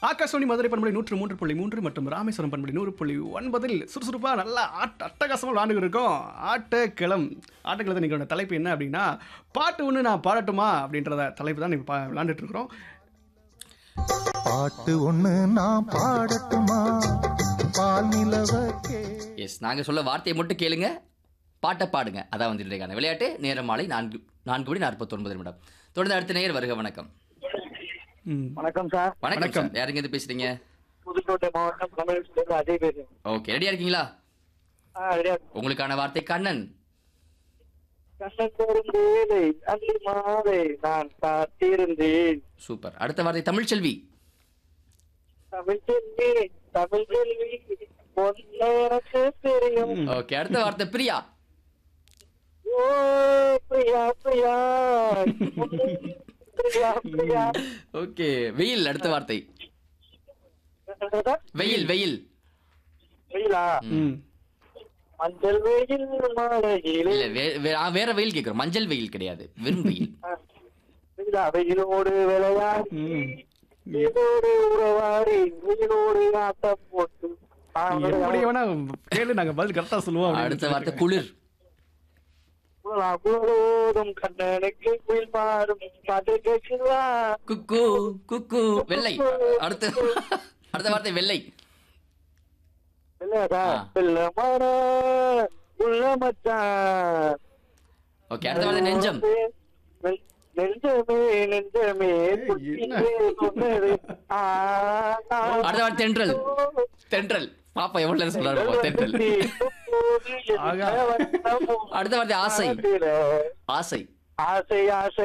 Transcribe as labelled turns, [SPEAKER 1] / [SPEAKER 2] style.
[SPEAKER 1] ஆகாஷவாணி மதுரை பண்பலை நூற்று மூன்று புள்ளி மூன்று மற்றும் ராமேஸ்வரம் பண்பலை நூறு புள்ளி ஒன்பதில் சுறுசுறுப்பாக நல்லா ஆட்ட அட்டகாசமாக விளாண்டுக்கிட்டு இருக்கோம் ஆட்டக்கிளம் ஆட்டக்கிளத்தை நிகழ்ந்த தலைப்பு என்ன அப்படின்னா பாட்டு ஒன்று நான் பாடட்டுமா அப்படின்றத தலைப்பு தான் இப்போ விளாண்டுட்டு இருக்கிறோம்
[SPEAKER 2] பாட்டு ஒண்ணு நான் பாடட்டுமா பால் நிலவ கே
[SPEAKER 3] எஸ் நாங்கள் சொல்ல வார்த்தையை மட்டும் கேளுங்க பாட்டை பாடுங்க அதான் வந்து இன்றைக்கான விளையாட்டு நேரம் மாலை நான்கு நான்கு மணி நாற்பத்தொன்பது நிமிடம் தொடர்ந்து அடுத்த நேயர் வருக வணக்கம்
[SPEAKER 1] ம்.
[SPEAKER 4] வணக்கம் சார்
[SPEAKER 3] வணக்கம் சார் யாருங்க இருந்து பேசுறீங்க
[SPEAKER 4] புதுக்கோட்டை மாவட்டம் தமிழ் அஜய் பேசுறேன்
[SPEAKER 3] ஓகே ரெடியா இருக்கீங்களா
[SPEAKER 4] ஆ, ரெடியா
[SPEAKER 3] உங்களுக்கான வார்த்தை கண்ணன்
[SPEAKER 4] கண்ணன் தரும் வேலை அன்று மாலை நான் காத்திருந்தேன்
[SPEAKER 3] சூப்பர் அடுத்த வார்த்தை தமிழ்ச்செல்வி
[SPEAKER 4] தமிழ் செல்வி தமிழ் செல்வி ஒன்னு எனக்கு தெரியும்
[SPEAKER 3] ஓகே அடுத்த வார்த்தை பிரியா
[SPEAKER 4] ஓ பிரியா பிரியா உன்னை பிரியா பிரியா
[SPEAKER 3] ஓகே வெயில் அடுத்த வார்த்தை வெயில் வெயில்
[SPEAKER 4] வெயிலா
[SPEAKER 1] ம்
[SPEAKER 4] மஞ்சள் வெயில் மாலையிலே
[SPEAKER 3] இல்ல வே- வே- ஆ, வேற வெயில் கேக்குறோம் மஞ்சள் வெயில் கிடையாது வெறும் வெயில்
[SPEAKER 4] வெயிலா வெயிலோடு விளையாடி
[SPEAKER 1] ம்.
[SPEAKER 4] வெயிலோடு உறவாடி வெயிலோடு ஆட்டம் போட்டு
[SPEAKER 1] எப்படி வேணா கேளு நாங்கள் பதில் கரெக்டாக சொல்லுவோம் அப்படின்னு
[SPEAKER 3] அடுத்த வார்த்தை குளிர்
[SPEAKER 4] குளோதும் கண்ணனுக்கு குயில் பாடும் பாட்டு கேட்குதா
[SPEAKER 3] குக்கு குக்கு வெள்ளை அடுத்த அடுத்த வார்த்தை வெள்ளை
[SPEAKER 4] இல்லடா
[SPEAKER 3] ஆ.
[SPEAKER 4] பிள்ளமான உள்ள மச்சான்
[SPEAKER 3] ஓகே அடுத்த வார்த்தை நெஞ்சம்
[SPEAKER 4] நெ- நெஞ்சமே நெஞ்சமே குட்டியே சொன்னது. ஆ, ஆ.
[SPEAKER 3] அடுத்த வார்த்தை தென்றல் தென்றல் பாப்பா எவ்வளவு நேரம் சொல்றாரு பாப்பா, தென்றல்
[SPEAKER 4] இப்போது என்ன
[SPEAKER 1] ஆகா.
[SPEAKER 4] வண்ணமோ
[SPEAKER 3] அடுத்த வார்த்தை ஆசை
[SPEAKER 4] ஆசையில.
[SPEAKER 3] ஆசை
[SPEAKER 4] ஆசை ஆசை